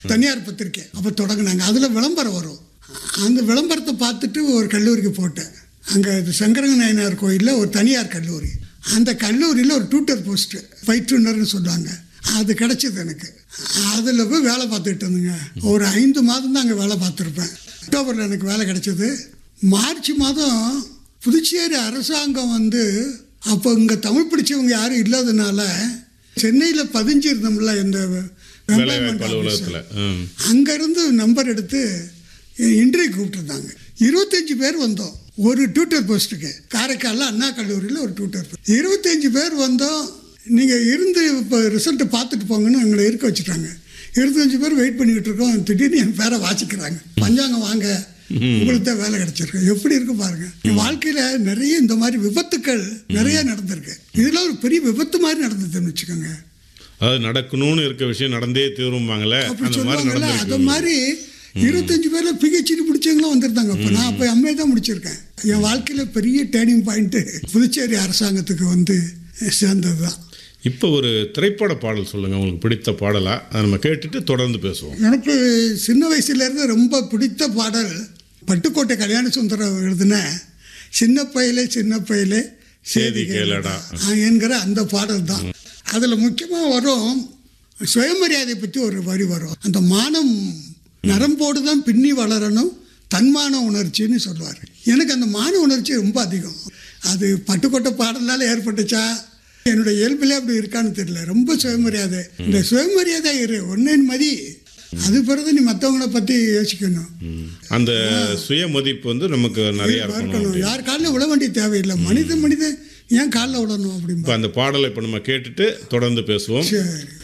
தனியார் பத்திரிக்கை அப்போ தொடங்கினாங்க அதில் விளம்பரம் வரும் அந்த விளம்பரத்தை பார்த்துட்டு ஒரு கல்லூரிக்கு போட்டேன் அங்கே சங்கரங்க நாயனார் கோயிலில் ஒரு தனியார் கல்லூரி அந்த கல்லூரியில் ஒரு டியூட்டர் போஸ்ட்டு பயிற்றுனர்னு சொல்லுவாங்க அது கிடைச்சது எனக்கு அதில் போய் வேலை பார்த்துட்டு இருந்தேங்க ஒரு ஐந்து மாதம் தான் அங்கே வேலை பார்த்துருப்பேன் அக்டோபரில் எனக்கு வேலை கிடைச்சது மார்ச் மாதம் புதுச்சேரி அரசாங்கம் வந்து அப்போ இங்கே தமிழ் படித்தவங்க யாரும் இல்லாதனால சென்னையில் பதிஞ்சிருந்தோம்ல இந்த வேலைவாய்ப்பு employment office. அலுவலகத்தில் ம் அங்கேருந்து நம்பர் எடுத்து இன்டர்வியூ கூப்பிட்டுருந்தாங்க இருபத்தஞ்சி பேர் வந்தோம் ஒரு டியூட்டர் போஸ்ட்டுக்கு காரைக்காலில் அண்ணா கல்லூரியில் ஒரு டியூட்டர் போஸ்ட் இருபத்தஞ்சி பேர் வந்தோம் நீங்கள் இருந்து இப்போ ரிசல்ட்டை பார்த்துட்டு போங்கன்னு எங்களை இருக்க வச்சுட்டாங்க இருபத்தஞ்சி பேர் வெயிட் பண்ணிக்கிட்டு இருக்கோம் திடீர்னு என் பேரை வாசிக்கிறாங்க பஞ்சாங்கம் வாங்க உங்களுக்கு தான் வேலை கிடைச்சிருக்கு எப்படி இருக்கு பாருங்க என் வாழ்க்கையில் நிறைய இந்த மாதிரி விபத்துக்கள் நிறைய நடந்திருக்கு இதெல்லாம் ஒரு பெரிய விபத்து மாதிரி நடந்ததுன்னு வச்சுக்கோங்க அதாவது நடக்கணும்னு இருக்க விஷயம் நடந்தே தீரும்பாங்களே அப்படி அந்த மாதிரி சொல்லுவாங்கல்ல அது நடந்திருக்கு மாதிரி இருபத்தஞ்சு பேர்ல பிஹெச்டி முடிச்சவங்களும் வந்திருந்தாங்க இப்போ நான் அப்போ எம்ஏ தான் முடிச்சிருக்கேன் என் வாழ்க்கையில் பெரிய டேர்னிங் பாயிண்ட்டு புதுச்சேரி அரசாங்கத்துக்கு வந்து சேர்ந்தது தான் இப்போ ஒரு திரைப்பட பாடல் சொல்லுங்க உங்களுக்கு பிடித்த பாடலா அதை நம்ம கேட்டுட்டு தொடர்ந்து பேசுவோம் எனக்கு சின்ன வயசுலேருந்து ரொம்ப பிடித்த பாடல் பட்டுக்கோட்டை கல்யாண சுந்தரம் எழுதின சின்ன பையலே சின்ன பையலே சேதி கேளடா. ஆ, என்கிற அந்த பாடல் தான் அதில் முக்கியமாக வரும் சுயமரியாதை பற்றி ஒரு வரி வரும் அந்த மானம் நரம்போடு தான் பின்னி வளரணும் தன்மான உணர்ச்சின்னு சொல்லுவார் எனக்கு அந்த மான உணர்ச்சி ரொம்ப அதிகம் அது பட்டுக்கோட்டை பாடலால் ஏற்பட்டுச்சா என்னுடைய இயல்பிலே அப்படி இருக்கான்னு தெரியல ரொம்ப சுயமரியாதை இந்த சுயமரியாதை இரு ஒன்னின் மதி அது பிறகு நீ மற்றவங்கள பற்றி யோசிக்கணும் அந்த சுய மதிப்பு வந்து நமக்கு நிறைய இருக்கணும் இருக்கணும் யார் காலில் விழ வேண்டிய தேவையில்லை மனித மனிதன் ஏன் காலில் விடணும் இப்போ அப்படிம்பா அந்த பாடலை இப்போ நம்ம கேட்டுட்டு தொடர்ந்து பேசுவோம் சரி